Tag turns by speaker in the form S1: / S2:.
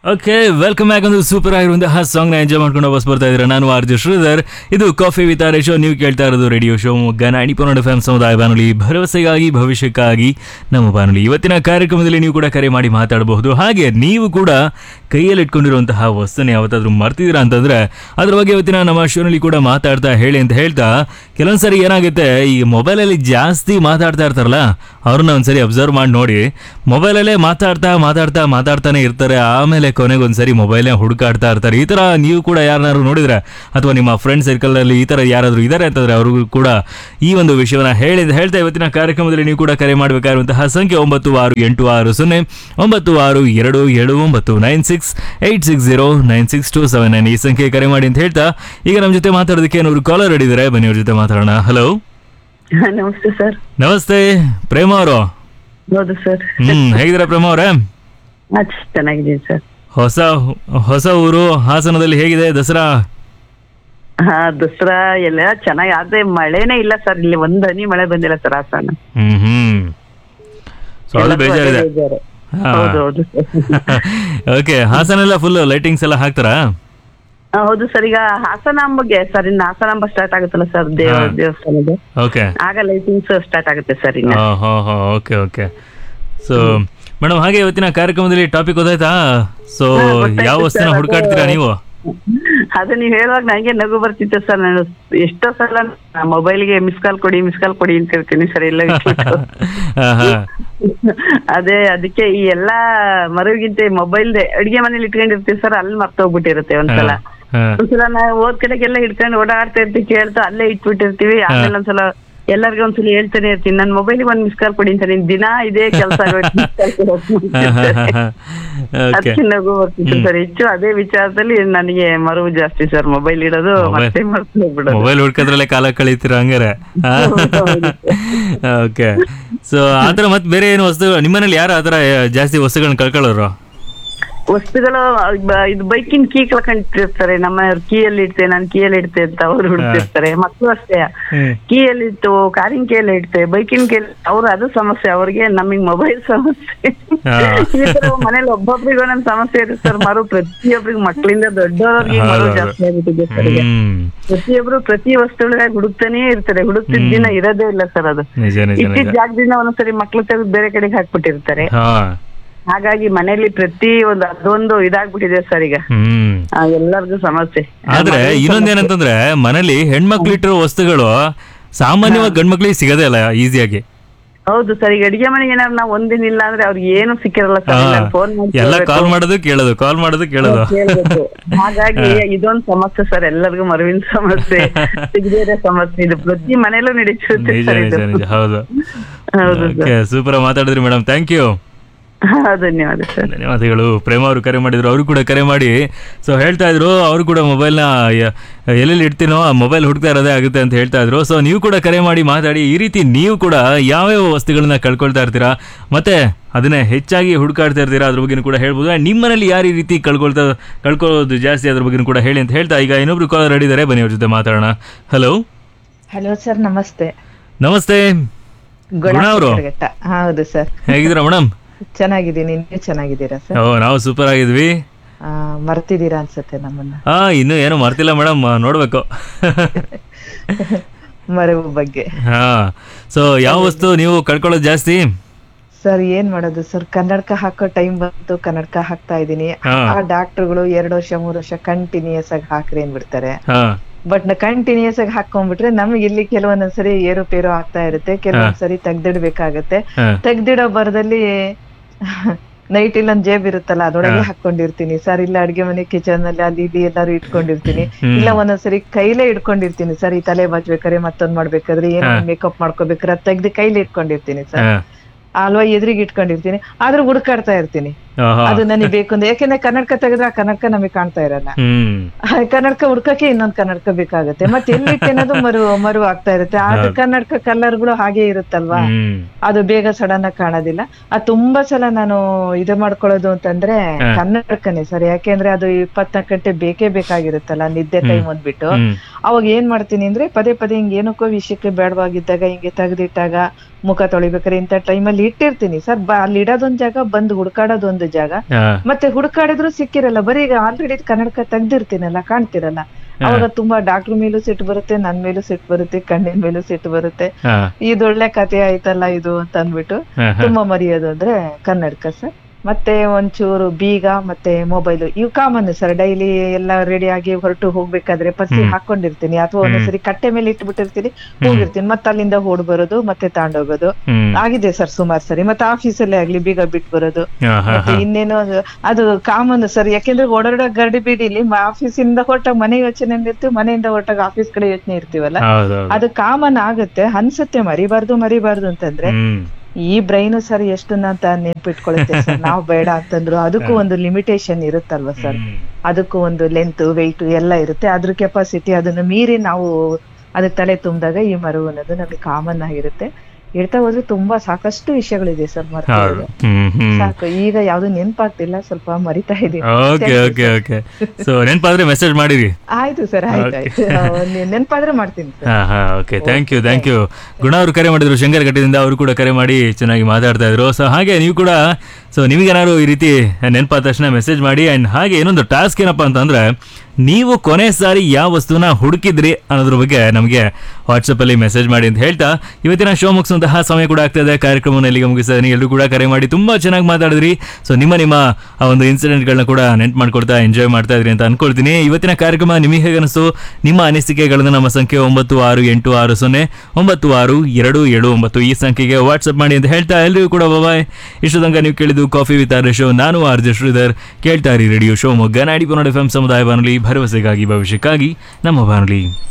S1: Okay welcome back ಒಂದು super ಆಗಿರುವಂತಹ song ನ ಎಂಜಾಯ್ ಮಾಡ್ಕೊಂಡು ವಾಪಸ್ ಬರ್ತಾ ಇದ್ರೆ ನಾನು ಆರ್ಜು ಶ್ರೀಧರ್ ಇದು ಕಾಫಿ ವಿತ್ ಆರ್ ಶೋ ನೀವು ಕೇಳ್ತಾ ಇರೋದು ರೇಡಿಯೋ ಶೋ ಮೊಗ್ಗ ನಾಡಿ ಪೊನ್ನಡ ಎಫ್ ಸಮುದಾಯ ಬಾನುಲಿ ಭರವಸೆಗಾಗಿ ಭವಿಷ್ಯಕ್ಕಾಗಿ ನಮ್ಮ ಬಾನುಲಿ ಇವತ್ತಿನ ಕಾರ್ಯಕ್ರಮದಲ್ಲಿ ನೀವು ಕೂಡ ಕರೆ ಮಾಡಿ ಮಾತಾಡಬಹುದು ಹಾಗೆ ನೀವು ಕೂಡ ಕೈಯಲ್ಲಿ ಇಟ್ಕೊಂಡಿರುವಂತಹ ವಸ್ತುನ ಯಾವತ್ತಾದ್ರೂ ಮರ್ತಿದ್ದೀರಾ ಅಂತಂದ್ರೆ ಅದ್ರ ಬಗ್ಗೆ ಇವತ್ತಿನ ನಮ್ಮ ಶೋನಲ್ಲಿ ಕೂಡ ಮಾತಾಡ್ತಾ ಹೇಳಿ ಅಂತ ಹೇಳ್ತಾ ಕೆಲವೊಂದ್ಸರಿ ಏನಾಗುತ್ತೆ ಈ ಮೊಬೈಲಲ್ಲಿ ಜಾಸ್ತಿ ಮಾತಾಡ್ತಾ ಇರ್ತಾರಲ್ಲ ಅವ್ರನ್ನ ಒಂದ್ಸರಿ ಅಬ್ಸರ್ವ್ ಮಾಡಿ ನೋಡಿ ಮೊಬೈಲಲ್ಲೇ ಮಾತಾಡ್ತಾ ಮಾತಾಡ್ತಾ ಮಾತಾಡ್ತಾನೆ ಇರ್ತಾರೆ ಆಮೇಲೆ ಕೊನೆಗೆ ಒಂದ್ಸರಿ ಮೊಬೈಲೇ ಹುಡುಕಾಡ್ತಾ ಇರ್ತಾರೆ ಈ ಥರ ನೀವು ಕೂಡ ಯಾರನ್ನಾರು ನೋಡಿದ್ರೆ ಅಥವಾ ನಿಮ್ಮ ಫ್ರೆಂಡ್ ಸರ್ಕಲಲ್ಲಿ ಈ ಥರ ಯಾರಾದರೂ ಇದ್ದಾರೆ ಅಂತಂದ್ರೆ ಅವ್ರಿಗೂ ಕೂಡ ಈ ಒಂದು ವಿಷಯವನ್ನ ಹೇಳಿ ಹೇಳ್ತಾ ಇವತ್ತಿನ ಕಾರ್ಯಕ್ರಮದಲ್ಲಿ ನೀವು ಕೂಡ ಕರೆ ಮಾಡಬೇಕಾಗಿರುವಂತಹ ಸಂಖ್ಯೆ ಒಂಬತ್ತು ಆರು ಎಂಟು ಆರು ಸೊನ್ನೆ ಒಂಬತ್ತು ಆರು ಎರಡು ಏಳು ಒಂಬತ್ತು nine six eight six zero nine six two seven nine ಈ ಸಂಖ್ಯೆ ಕರೆ ಮಾಡಿ ಅಂತ ಹೇಳ್ತಾ ಈಗ ನಮ್ಮ ಜೊತೆ ಮಾತಾಡೋದಕ್ಕೆ ಏನೊಬ್ರು ಕಾಲರ್ ಹಿಡಿದಾರೆ ಬನ್ನಿ ಅವ್ರ ಜೊತೆ ಮಾತಾಡೋಣ ಹಲೋ
S2: ನಮಸ್ತೆ ಸರ್
S1: ನಮಸ್ತೆ ಪ್ರೇಮ ಅವರು
S2: ಹೌದು ಸರ್
S1: ಹ್ಮ್ ಹೇಗಿದ್ದೀರಾ ಪ್ರೇಮ ಅವರೇ
S2: ಚೆನ್ನಾಗಿದ್ದೀನಿ ಸರ್
S1: ಹೊಸ ಹೊಸ ಊರು ಹಾಸನದಲ್ಲಿ ಹೇಗಿದೆ ದಸರಾ
S2: ಹಾ ದಸರಾ ಎಲ್ಲ ಚೆನ್ನಾಗಿ ಆದ್ರೆ ಮಳೆನೇ ಇಲ್ಲ ಸರ್ ಇಲ್ಲಿ ಒಂದ್ ಹನಿ ಮಳೆ ಬಂದಿಲ್ಲ sir Hassan
S1: hmm hmm so ಅದು
S2: ಎಲ್ಲಕ್ಕೂ
S1: ಬೇಜಾರಿದೆ
S2: ಅದೇ ಬೇಜಾರು.
S1: ಹಾ.
S2: ಹೌದು ಹೌದು ಸರ್
S1: ಓಕೆ ಹಾಸನೆಲ್ಲ ಫುಲ್ ಲೈಟಿಂಗ್ಸ್ ಎಲ್ಲ ಹಾಕ್ತಾರಾ
S2: ಹಾ, ಹೌದು ಸರ್ ಈಗ ಹಾಸನಾಂಬಗೆ ಸರ್ ಇನ್ನು ಹಾಸನಾಂಬ ಸ್ಟಾರ್ಟ್ ಆಗುತ್ತಲ್ಲ ಸರ್ ದೇವ
S1: ಹಾ.
S2: ದೇವಸ್ಥಾನದ
S1: ಓಕೆ
S2: ಆಗ ಲೈಟಿಂಗ್ಸ್ ಸ್ಟಾರ್ಟ್ ಆಗುತ್ತೆ ಸರ್ ಇನ್ನು
S1: ಹೋ ಹೋ ಓಕೆ ಓಕೆ ಸೊ ಮೇಡಮ್ ಹಾಗೆ ಇವತ್ತಿನ ಕಾರ್ಯಕ್ರಮದಲ್ಲಿ ಟಾಪಿಕ್ ಗೊತ್ತಾಯ್ತಾ ಸೊ
S2: ಹಾ, ಗೊತ್ತಾಯ್ತು
S1: ಯಾವ ವಸ್ತುನ
S2: sir,
S1: ಹುಡುಕಾಡ್ತೀರಾ
S2: ಅದು-
S1: ನೀವು
S2: ಅದು ನೀವ್ ಹೇಳುವಾಗ ನಂಗೆ ನಗು ಬರ್ತಿತ್ತು ಸರ್ ನಾನು ಎಷ್ಟೋ ಸಲ ಮೊಬೈಲ್ಗೆ ಮಿಸ್ ಕಾಲ್ ಕೊಡಿ ಮಿಸ್ ಕಾಲ್ ಕೊಡಿ ಅಂತ ಹೇಳ್ತೀನಿ ಸರ್ ಎಲ್ಲ ಇಟ್ಬಿಟ್ಟು.
S1: ಹಾ, ಹಾ.
S2: ಅದೇ ಅದಕ್ಕೆ ಈ ಎಲ್ಲಾ ಮರುಗಿಂತ ಮೊಬೈಲ್ ಅಡಿಗೆ ಮನೇಲಿ ಇಟ್ಕೊಂಡಿರ್ತೀವಿ ಸರ್ ಅಲ್ಲಿ ಮರ್ತೋಗ್ಬಿಟ್ಟಿರುತ್ತೆ ಒಂದ್ಸಲ
S1: ಹಾ.
S2: ಒಂದ್ಸಲ ನಾವು ಓದ್ ಕಡೆಗೆಲ್ಲ ಹಿಡ್ಕೊಂಡು ಓಡಾಡ್ತಾ ಇರ್ತೀವಿ ಕೇಳ್ತಾ ಅಲ್ಲೇ ಇಟ್ಬಿಟ್ಟಿರ್ತೀವಿ ಆಮೇಲೆ ಒಂದ್ಸಲ ಎಲ್ಲರಿಗೂ ಒಂದ್ಸಲ ಹೇಳ್ತಾನೆ ಇರ್ತೀನಿ ನನ್ ಮೊಬೈಲ್ಗೆ ಒಂದ್ ಮಿಸ್ ಕಾಲ್ ಕೊಡಿ ಅಂತ ನೀನ್ ದಿನ ಇದೇ ಕೆಲಸ
S1: ಹಾ, ಹಾ, ಹಾ, ಹಾ. ಓಕೆ
S2: ಅದಕ್ಕೆ ನಗು ಬರ್ತಿತ್ತು ಸರ್ ಹೆಚ್ಚು ಅದೇ ವಿಚಾರದಲ್ಲಿ ನನಗೆ ಮರುವು ಜಾಸ್ತಿ ಸರ್ ಮೊಬೈಲ್ ಇಡೋದು
S1: Mobile-
S2: ಮತ್ತೆ ಮರ್ತು ಹೋಗ್ಬಿಡೋದು
S1: ಮೊಬೈಲ್ ಹುಡ್ಕೋದ್ರಲ್ಲೇ ಕಾಲ ಕಳೀತೀರಾ ಹಂಗಾರೆ ಓಕೆ ಸೊ ಆತರ ಮತ್ತೆ ಬೇರೆ ಏನು ವಸ್ತು ನಿಮ್ಮನೇಲಿ ಯಾರು ಆತರ ಜಾಸ್ತಿ ವಸ್ತುಗಳನ್ನ ಕಳ್ಕೊಳ್ಳೋರು
S2: ವಸ್ತುಗಳು ಬ- ಇದು ಬೈಕಿನ ಕೀ ಕಳ್ಕೊಂಡಿರ್ತಾರೆ ನಮ್ಮ ಕೀಯಲ್ಲಿ ಇಡ್ತೆ ನಾನು ಕೀಯಲ್ಲಿ ಇಡ್ತೆ ಅಂತ ಅವ್ರು ಹುಡುಕ್ತಿರ್ತಾರೆ ಮಕ್ಕಳು ಅಷ್ಟೇ
S1: ಹ್ಮ್.
S2: ಕೀಯಲ್ಲಿ ಇಟ್ಟು ಕಾರಿನ ಕೀಯಲ್ಲಿ ಇಡ್ತೆ ಬೈಕಿನ ಕೀಯಲ್ಲಿ ಅವ್ರು ಅದು ಸಮಸ್ಯೆ ಅವ್ರಿಗೆ ನಮಗ್ ಮೊಬೈಲ್ ಸಮಸ್ಯೆ
S1: ಹಾ.
S2: ಈ ತರ ಮನೇಲಿ ಒಬ್ಬೊಬ್ರಿಗೆ ಒಂದೊಂದ್ ಸಮಸ್ಯೆ ಇರುತ್ತೆ ಸರ್ ಮರು ಪ್ರತಿಯೊಬ್ಬರಿಗೆ ಮಕ್ಕಳಿಂದ ದೊಡ್ಡವರಿಗೆ ಮರು
S1: ಹೌದು.
S2: ಜಾಸ್ತಿ ಆಗುತ್ತಿದೆ ಸರ್ ಈಗ
S1: ಹ್ಮ್
S2: ಪ್ರತಿಯೊಬ್ರು ಪ್ರತಿ ವಸ್ತುಗಳಿಗಾಗಿ ಹುಡುಕ್ತಾನೇ ಇರ್ತಾರೆ ಹುಡುಕ್ತಿದ್ ದಿನ ಇರೋದೇ ಇಲ್ಲ ಸರ್ ಅದು
S1: ನಿಜ ನಿಜ
S2: ಇಟ್ಟಿದ್ದ
S1: ನಿಜ
S2: ಜಾಗದಿಂದ ಒಂದೊಂದ್ಸರಿ ಮಕ್ಳು ತೆಗೆದು ಬೇರೆ ಕಡೆಗೆ ಹಾಕ್ಬಿಟ್ಟಿರ್ತಾರೆ
S1: ಹಾ
S2: ಹಾಗಾಗಿ ಮನೇಲಿ ಪ್ರತಿ ಒಂದು ಅದೊಂದು ಇದಾಗ್ಬಿಟ್ಟಿದೆ ಸರ್ ಈಗ
S1: ಹ್ಮ್
S2: ಆ, ಎಲ್ಲರಿಗೂ ಸಮಸ್ಯೆ
S1: ಆದ್ರೆ ಇನ್ನೊಂದೇನಂತಂದ್ರೆ ಮನೇಲಿ ಹೆಣ್ಮಕ್ಳು ಇಟ್ಟಿರೋ ವಸ್ತುಗಳು ಸಾಮಾನ್ಯವಾಗಿ ಗಂಡ್ಮಕ್ಳಿಗೆ ಸಿಗದೇ ಇಲ್ಲ ಈಸಿಯಾಗಿ
S2: ಹೌದು ಸರ್ ಈಗ ಅಡಿಗೆ ಮನೆಗೆ ಏನಾದ್ರು ನಾವು ಒಂದಿನ ಇಲ್ಲ ಅಂದ್ರೆ ಅವ್ರಿಗೆ ಏನು ಸಿಕ್ಕಿರಲ್ಲ ಸರ್ ಫೋನ್
S1: ಎಲ್ಲ ಕಾಲ್ ಮಾಡೋದು ಕೇಳೋದು ಕಾಲ್ ಮಾಡೋದು ಕೇಳೋದು
S2: ಹಾಗಾಗಿ ಇದೊಂದು ಸಮಸ್ಯೆ ಸರ್ ಎಲ್ಲರಿಗೂ ಮರುವಿನ ಸಮಸ್ಯೆ ಸಿಗದೇ ಸಮಸ್ಯೆ ಇದು ಪ್ರತಿ ಮನೇಲೂ ನಡೀತಿರುತ್ತೆ
S1: ನಿಜ
S2: ಸರ್
S1: ನಿಜ
S2: ಇದು
S1: ನಿಜ ಹೌದು
S2: ಹೌದು
S1: ಓಕೆ ಸೂಪರ್ ಮಾತಾಡಿದ್ರಿ ಮೇಡಮ್ ಥ್ಯಾಂಕ್ ಯು
S2: ಹಾ, ಧನ್ಯವಾದ ಸರ್
S1: ಧನ್ಯವಾದಗಳು ಪ್ರೇಮ ಅವರು ಕರೆ ಮಾಡಿದ್ರು ಅವರು ಕೂಡ ಕರೆ ಮಾಡಿ ಸೊ ಹೇಳ್ತಾ ಇದ್ರು ಅವರು ಕೂಡ ಮೊಬೈಲ್ನ ಎಲ್ಲೆಲ್ಲಿ ಇಡ್ತೀನೋ ಆ ಮೊಬೈಲ್ ಹುಡುಕ್ತಾ ಇರೋದೇ ಆಗುತ್ತೆ ಅಂತ ಹೇಳ್ತಾ ಇದ್ರು ಸೊ ನೀವು ಕೂಡ ಕರೆ ಮಾಡಿ ಮಾತಾಡಿ ಈ ರೀತಿ ನೀವು ಕೂಡ ಯಾವ್ಯಾವ ವಸ್ತುಗಳನ್ನ ಕಳ್ಕೊಳ್ತಾ ಇರ್ತೀರಾ ಮತ್ತೆ ಅದನ್ನೇ ಹೆಚ್ಚಾಗಿ ಹುಡುಕಾಡ್ತಾ ಇರ್ತೀರಾ ಅದ್ರ ಬಗ್ಗೆ ಕೂಡ ಹೇಳ್ಬೋದು And ನಿಮ್ಮ ಮನೇಲಿ ಯಾರು ಈ ರೀತಿ ಕಳ್ಕೊಳ್ತಾ ಕಳ್ಕೊಳ್ಳೋದು ಜಾಸ್ತಿ ಅದ್ರ ಬಗ್ಗೆ ಕೂಡ ಹೇಳಿ ಅಂತ ಹೇಳ್ತಾ ಈಗ ಇನ್ನೊಬ್ರು ಕಾಲರ್ ಹಿಡಿದಾರೆ ಬನ್ನಿ ಅವ್ರ ಜೊತೆ ಮಾತಾಡೋಣ ಹಲೋ
S3: ಹಲೋ ಸರ್ ನಮಸ್ತೆ
S1: ನಮಸ್ತೆ ಗುಣ ಅವರು
S3: ಗುಣಘಟ್ಟ ಹೌದು ಸರ್
S1: ಹೇಗಿದ್ದೀರಾ ಮೇಡಮ್
S3: ಚೆನ್ನಾಗಿದ್ದೀನಿ ನೀವು ಚೆನ್ನಾಗಿದ್ದೀರಾ ಸರ್
S1: ಓ ನಾವು ಸೂಪರ್ ಆಗಿದ್ವಿ
S3: ಆ, ಮರ್ತಿದ್ದೀರಾ ಅನ್ಸುತ್ತೆ ನಮ್ಮನ್ನ
S1: ಹಾ ಇನ್ನು ಏನು ಮರ್ತಿಲ್ಲ ಮೇಡಮ್ ನೋಡ್ಬೇಕು
S3: ಮರವು ಬಗ್ಗೆ
S1: ಹಾ ಸೊ ಯಾವ ವಸ್ತು ನೀವು ಕಳ್ಕೊಳ್ಳೋದು ಜಾಸ್ತಿ
S3: ಸರ್ ಏನ್ ಮಾಡೋದು ಸರ್ ಕನ್ನಡಕ ಹಾಕೋ ಟೈಮ್ ಬಂತು ಕನ್ನಡಕ ಹಾಕ್ತಾ ಇದೀನಿ
S1: ಹಾ.
S3: ಆ ಡಾಕ್ಟರ್ಗಳು ಎರಡು ವರ್ಷ ಮೂರು ವರ್ಷ ಕಂಟಿನ್ಯೂಸ್ ಆಗಿ ಹಾಕ್ರಿ ಅಂದ್ಬಿಡ್ತಾರೆ
S1: ಹಾ
S3: ಬಟ್ ಕಂಟಿನ್ಯೂಸ್ ಆಗಿ ಹಾಕೊಂಡ್ಬಿಟ್ರೆ ನಮ್ಗೆ ಇಲ್ಲಿ ಕೆಲವೊಂದೊಂದ್ಸರಿ ಏರುಪೇರು ಆಗ್ತಾ ಇರುತ್ತೆ ಕೆಲವೊಂದ್ಸರಿ ತೆಗ್ದಿಡ್ಬೇಕಾಗತ್ತೆ
S1: ಹಾ
S3: ತೆಗ್ದಿಡೋ ಬರದಲ್ಲಿ ನೈಟ್ ಇಲ್ಲೊಂದ್ ಜೇಬ್ ಇರುತ್ತಲ್ಲ ಅದ್ರೊಳಗೆ ಹಾಕೊಂಡಿರ್ತೀನಿ ಸರ್ ಇಲ್ಲ ಅಡ್ಗೆ ಮನೆ ಕಿಚನ್ ಅಲ್ಲಿ ಅಲ್ಲಿ ಇಲ್ಲಿ ಎಲ್ಲಾರು ಇಟ್ಕೊಂಡಿರ್ತೀನಿ
S1: ಹ್ಮ್.
S3: ಇಲ್ಲ ಒಂದೊಂದ್ಸರಿ ಕೈಲೇ ಇಟ್ಕೊಂಡಿರ್ತೀನಿ ಸರ್ ಈ ತಲೆ ಬಾಚ್ಬೇಕಾದ್ರೆ ಮತ್ತೊಂದ್ ಮಾಡ್ಬೇಕಾದ್ರೆ ಏನೋ ಮೇಕಪ್ ಮಾಡ್ಕೋಬೇಕಾದ್ರೆ ಅದ್ ತೆಗ್ದು ಕೈಲಿ ಇಟ್ಕೊಂಡಿರ್ತೀನಿ ಸರ್
S1: ಹಾ
S3: ಅಲ್ವಾ ಎದುರಿಗೆ ಇಟ್ಕೊಂಡಿರ್ತೀನಿ ಆದ್ರೂ ಹುಡುಕಾಡ್ತಾ ಇರ್ತೀನಿ
S1: ಆಹಾ.
S3: ಅದು ನನಗೆ ಬೇಕು ಅಂತ ಯಾಕೆಂದ್ರೆ ಕನ್ನಡಕ ತೆಗೆದ್ರೆ ಆ ಕನ್ನಡಕ ನಮಗೆ ಕಾಣ್ತಾ ಇರಲ್ಲ
S1: ಹ್ಮ್
S3: ಆ ಕನ್ನಡಕ ಹುಡ್ಕಕ್ಕೆ ಇನ್ನೊಂದ್ ಕನ್ನಡಕ ಬೇಕಾಗುತ್ತೆ ಮತ್ತೆ ಎಲ್ಲಿಟ್ಟು ಅನ್ನೋದು ಮರು ಮರು ಆಗ್ತಾ ಇರುತ್ತೆ ಅದು ಕನ್ನಡಕ ಕಲರ್ಗಳು ಹಾಗೆ ಇರುತ್ತಲ್ವಾ
S1: ಹ್ಮ್
S3: ಅದು ಬೇಗ ಸಡನ್ ಆಗಿ ಕಾಣೋದಿಲ್ಲ ಅದು ತುಂಬಾ ಸಲ ನಾನು ಇದು ಮಾಡ್ಕೊಳ್ಳೋದು ಅಂತಂದ್ರೆ ಕನ್ನಡಕನೇ ಸರ್ ಯಾಕೆಂದ್ರೆ ಅದು ಇಪ್ಪತ್ನಾಲ್ಕು ಗಂಟೆ ಬೇಕೇ ಬೇಕಾಗಿರುತ್ತಲ್ಲ ನಿದ್ದೆ ಟೈಮ್ ಅಂದ್ಬಿಟ್ಟು
S1: ಹ್ಮ್
S3: ಅವಾಗ ಏನ್ ಮಾಡ್ತೀನಿ ಅಂದ್ರೆ ಪದೇ ಪದೇ ಹಿಂಗ್ ಏನಕ್ಕೋ ವಿಷಯಕ್ಕೆ ಬೇಡವಾಗಿದ್ದಾಗ ಹಿಂಗೆ ತೆಗ್ದಿಟ್ಟಾಗ ಮುಖ ತೊಳಿಬೇಕಾದ್ರೆ ಇಂಥ ಟೈಮಲ್ಲಿ ಇಟ್ಟಿರ್ತೀನಿ ಸರ್ ಬ ಅಲ್ಲಿ ಇಡೋದೊಂದ್ ಜಾಗ ಬಂದು ಹುಡ್ಕಾಡೋದೊಂದು ಜಾಗ
S1: ಹಾ
S3: ಮತ್ತೆ ಹುಡುಕಾಡಿದ್ರು ಸಿಕ್ಕಿರಲ್ಲ ಬರೀ ಈಗ ಆಲ್ರೆಡಿ ಕನ್ನಡಕ ತೆಗ್ದಿರ್ತೀನಲ್ಲ ಕಾಣ್ತಿರಲ್ಲ ಅವಾಗ ತುಂಬಾ ಡಾಕ್ಟರ್ ಮೇಲೂ ಸಿಟ್ಟು ಬರುತ್ತೆ ನನ್ ಮೇಲೂ ಸಿಟ್ಟು ಬರುತ್ತೆ ಕಣ್ಣಿನ ಮೇಲೂ ಸಿಟ್ಟು ಬರುತ್ತೆ
S1: ಹಾ
S3: ಇದೊಳ್ಳೆ ಕಥೆ ಆಯ್ತಲ್ಲ ಇದು ಅಂತ ಅಂದ್ಬಿಟ್ಟು
S1: ಹಾ ಹಾ
S3: ತುಂಬಾ ಮರೆಯೋದು ಅಂದ್ರೆ ಕನ್ನಡಕ ಸರ್ ಮತ್ತೆ ಒಂಚೂರು ಬೀಗ ಮತ್ತೆ ಮೊಬೈಲ್ ಇವು ಕಾಮನ್ ಸರ್ ಡೈಲಿ ಎಲ್ಲ ರೆಡಿ ಆಗಿ ಹೊರಟು ಹೋಗ್ಬೇಕಾದ್ರೆ ಪರ್ಸಿ ಹಾಕೊಂಡಿರ್ತೀನಿ ಅಥವಾ ಒಂದೊಂದ್ಸರಿ ಕಟ್ಟೆ ಮೇಲೆ ಇಟ್ಬಿಟ್ಟಿರ್ತೀನಿ ಹೋಗಿರ್ತೀನಿ ಮತ್ತೆ ಅಲ್ಲಿಂದ ಓಡ್ ಬರೋದು ಮತ್ತೆ ತಾಂಡೋಗೋದು
S1: ಹ್ಮ್
S3: ಆಗಿದೆ ಸರ್ ಸುಮಾರು ಸರಿ ಮತ್ತೆ ಆಫೀಸಲ್ಲೇ ಆಗ್ಲಿ ಬೀಗ ಬಿಟ್ಟು ಬರೋದು
S1: ಹಾ ಹಾ
S3: ಮತ್ತೆ ಇನ್ನೇನು ಅದು- ಅದು ಕಾಮನ್ ಸರ್ ಯಾಕೆಂದ್ರೆ ಓಡಾಡೋ ಗಡಿ ಬೀಡಿಲಿ ಆಫೀಸಿಂದ ಹೊರಟಾಗ ಮನೆ ಯೋಚನೆ ಇರ್ತೀವಿ ಮನೆಯಿಂದ ಹೊರಟಾಗ ಆಫೀಸ್ ಕಡೆ ಯೋಚನೆ ಇರ್ತೀವಲ್ಲ
S1: ಹೌದು ಹೌದು
S3: ಅದು ಕಾಮನ್ ಆಗುತ್ತೆ ಅನ್ಸುತ್ತೆ ಮರಿಬಾರ್ದು ಮರಿಬಾರ್ದು ಅಂತಂದ್ರೆ
S1: ಹ್ಮ್
S3: ಈ ಬ್ರೈನ್ ಸರ್ ಎಷ್ಟನ್ನ ಅಂತ ನೆನ್ಪಿಟ್ಕೊಳ್ಳುತ್ತೆ ಸರ್ ನಾವು ಬೇಡ ಅಂತಂದ್ರು ಅದಕ್ಕೂ ಒಂದು ಲಿಮಿಟೇಷನ್ ಇರುತ್ತಲ್ವಾ ಸರ್
S1: ಹ್ಮ್.
S3: ಅದಕ್ಕೂ ಒಂದು ಲೆಂತ್ ವೆಯ್ಟ್ ಎಲ್ಲ ಇರುತ್ತೆ ಅದ್ರ ಕೆಪಾಸಿಟಿ ಅದನ್ನ ಮೀರಿ ನಾವು ಅದಕ್ಕೆ ತಲೆ ತುಂಬಿದಾಗ ಈ ಮರವು ಅನ್ನೋದು ನಮ್ಗೆ ಕಾಮನ್ ಆಗಿರುತ್ತೆ ಹೇಳ್ತಾ ಹೋದ್ರೆ ತುಂಬಾ ಸಾಕಷ್ಟು ವಿಷಯಗಳಿದೆ ಸರ್
S1: ಹೌದು
S3: ಮರ್ತೋಗಿದೆ
S1: ಹ್ಮ್ ಹ್ಮ್
S3: ಸಾಕು ಈಗ ಯಾವ್ದು ನೆನ್ಪಾಗ್ತಿಲ್ಲ ಸ್ವಲ್ಪ ಮರಿತಾ ಇದೀನಿ
S1: ಓಕೆ ಓಕೆ ಓಕೆ ಸೊ ನೆನಪಾದ್ರೆ ಮೆಸೇಜ್ ಮಾಡಿರಿ
S3: ಆಯ್ತು ಸರ್ ಆಯ್ತು ಆಯ್ತು ನೀವ್ ನೆನ್ಪಾದ್ರೆ ಮಾಡ್ತೀನಿ ಸರ್
S1: ಹಾ ಹಾ okay thank you thank you Guna ಅವರು ಕರೆ ಮಾಡಿದ್ರು ಶಂಕರಘಟ್ಟದಿಂದ ಅವರು ಕೂಡ ಕರೆ ಮಾಡಿ ಚೆನ್ನಾಗಿ ಮಾತಾಡ್ತಾ ಇದ್ರು ಸೊ ಹಾಗೆ ನೀವು ಕೂಡ ಸೊ ನಿಮಗೇನಾದ್ರು ಈ ರೀತಿ ನೆನಪಾದ ತಕ್ಷಣ ಮೆಸೇಜ್ ಮಾಡಿ ಆ್ಯಂಡ್ ಹಾಗೆ ಇನ್ನೊಂದು ಟಾಸ್ಕ್ ಏನಪ್ಪ ಅಂತಂದ್ರೆ ನೀವು ಕೊನೆ ಸಾರಿ ಯಾವ ವಸ್ತುನ ಹುಡುಕಿದ್ರಿ ಅನ್ನೋದ್ರ ಬಗ್ಗೆ ನಮಗೆ ವಾಟ್ಸಪ್ಪಲ್ಲಿ ಮೆಸೇಜ್ ಮಾಡಿ ಅಂತ ಹೇಳ್ತಾ ಇವತ್ತಿನ ಶೋ ಮುಗಿಸುವಂತಹ ಸಮಯ ಕೂಡ ಆಗ್ತದೆ ಕಾರ್ಯಕ್ರಮವನ್ನು ಇಲ್ಲಿಗೆ ಮುಗಿಸ್ತಾ ಇದ್ದೀನಿ ಎಲ್ಲರೂ ಕೂಡ ಕರೆ ಮಾಡಿ ತುಂಬ ಚೆನ್ನಾಗಿ ಮಾತಾಡಿದ್ರಿ ಸೊ ನಿಮ್ಮ ನಿಮ್ಮ ಆ ಒಂದು ಇನ್ಸಿಡೆಂಟ್ಗಳನ್ನ ಕೂಡ ನೆನ್ಪು ಮಾಡ್ಕೊಳ್ತಾ ಎಂಜಾಯ್ ಮಾಡ್ತಾ ಇದ್ರಿ ಅಂತ ಅನ್ಕೊಳ್ತೀನಿ ಇವತ್ತಿನ ಕಾರ್ಯಕ್ರಮ ನಿಮಗೆ ಹೇಗೆ ಅನಿಸ್ತು ನಿಮ್ಮ ಅನಿಸಿಕೆಗಳನ್ನು ನಮ್ಮ ಸಂಖ್ಯೆ ಒಂಬತ್ತು ಆರು ಎಂಟು ಆರು ಸೊನ್ನೆ ಒಂಬತ್ತು ಆರು ಎರಡು ಏಳು ಒಂಬತ್ತು ಈ ಸಂಖ್ಯೆಗೆ ವಾಟ್ಸಪ್ ಮಾಡಿ ಅಂತ ಹೇಳ್ತಾ ಎಲ್ಲರಿಗೂ ಕೂಡ ಬಾಯ್ ಇಷ್ಟು ತನಕ ನೀವು ಕೇಳಿದ್ದು ಕಾಫಿ ವಿತ್ ಆರ್ ಶೋ ನಾನು ಆರ್ ಜೆ ಶ್ರೀಧರ್ ಕೇಳ್ತಾ ಇರಿ ರೇಡಿಯೋ ಶೋ ಮೊಗ್ಗ ನಾಡಿ ಪುನಡ್ ಎಫ್ ಎಂ ಸಮುದಾಯ ಬಾನುಲಿ ಭರವಸೆಗಾಗಿ ಭವಿಷ್ಯಕ್ಕಾಗಿ ನಮ್ಮ ಬಾನುಲಿ